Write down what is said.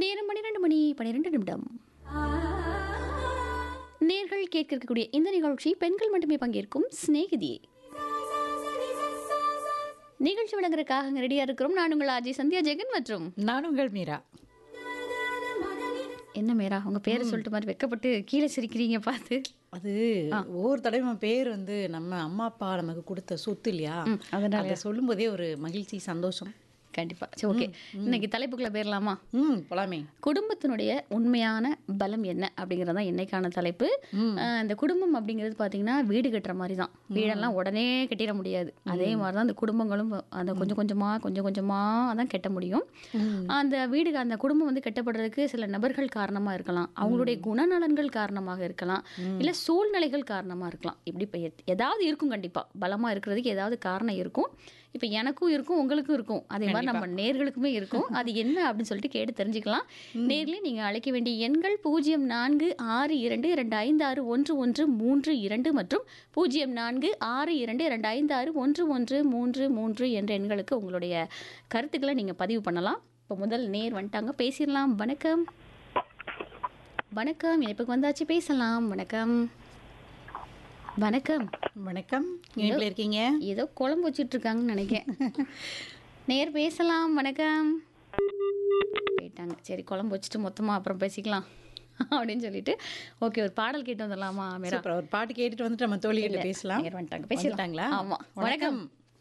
நேரம் பன்னிரெண்டு மணி பன்னிரெண்டு நிமிடம் நேர்கள் கேட்க இருக்கக்கூடிய இந்த நிகழ்ச்சி பெண்கள் மட்டுமே பங்கேற்கும் சிநேகிதியே நிகழ்ச்சி வழங்குறதுக்காக ரெடியா இருக்கிறோம் நான் உங்கள் அஜய் சந்தியா ஜெகன் மற்றும் நான் உங்கள் மீரா என்ன மேரா உங்க பேரை சொல்லிட்டு மாதிரி வெக்கப்பட்டு கீழே சிரிக்கிறீங்க பார்த்து அது ஒவ்வொரு தடவை பேர் வந்து நம்ம அம்மா அப்பா நமக்கு கொடுத்த சொத்து இல்லையா ம், அதனால அதை சொல்லும்போதே ஒரு மகிழ்ச்சி சந்தோஷம் கண்டிப்பா சரி ஓகே இன்னைக்கு தலைப்புக்குள்ள போயிடலாமா ம் போலாமே குடும்பத்தினுடைய உண்மையான பலம் என்ன அப்படிங்கிறது தான் இன்னைக்கான தலைப்பு அஹ் இந்த குடும்பம் அப்படிங்கிறது பார்த்தீங்கன்னா வீடு கட்டுற மாதிரி தான் வீடெல்லாம் உடனே கட்டிட முடியாது அதே மாதிரி தான் அந்த குடும்பங்களும் அந்த கொஞ்சம் கொஞ்சமாக கொஞ்சம் கொஞ்சமாக தான் கட்ட முடியும் அந்த வீடு அந்த குடும்பம் வந்து கட்டப்படுறதுக்கு சில நபர்கள் காரணமாக இருக்கலாம் அவங்களுடைய குணநலன்கள் காரணமாக இருக்கலாம் இல்லை சூழ்நிலைகள் காரணமாக இருக்கலாம் இப்படி இப்போ ஏதாவது இருக்கும் கண்டிப்பாக பலமாக இருக்கிறதுக்கு ஏதாவது காரணம் இருக்கும் இப்போ எனக்கும் இருக்கும் உங்களுக்கும் இருக்கும் அதே மாதிரி நம்ம நேர்களுக்குமே இருக்கும் அது என்ன அப்படின்னு சொல்லிட்டு கேட்டு தெரிஞ்சுக்கலாம் நேர்லயே நீங்க அழைக்க வேண்டிய எண்கள் பூஜ்ஜியம் நான்கு ஆறு இரண்டு இரண்டு ஐந்து ஆறு ஒன்று ஒன்று மூன்று இரண்டு மற்றும் பூஜ்ஜியம் நான்கு ஆறு இரண்டு இரண்டு ஐந்து ஆறு ஒன்று ஒன்று மூன்று மூன்று என்ற எண்களுக்கு உங்களுடைய கருத்துக்களை நீங்க பதிவு பண்ணலாம் இப்போ முதல் நேர் வந்துட்டாங்க பேசிடலாம் வணக்கம் வணக்கம் இணைப்புக்கு வந்தாச்சு பேசலாம் வணக்கம் வணக்கம் வணக்கம் இணைப்பில் இருக்கீங்க ஏதோ குழம்பு வச்சுட்டு இருக்காங்கன்னு நினைக்கிறேன் நேர் பேசலாம் வணக்கம் போயிட்டாங்க சரி குழம்பு வச்சுட்டு மொத்தமாக அப்புறம் பேசிக்கலாம் அப்படின்னு சொல்லிட்டு ஓகே ஒரு பாடல் கேட்டு வந்துடலாமா மேரா அப்புறம் ஒரு பாட்டு கேட்டுட்டு வந்துட்டு நம்ம தோழிகிட்ட பேசலாம் நேர் வந்துட்டாங்க பேசிடலாம் வந்துட்டாங்களா ஆமா வணக்கம்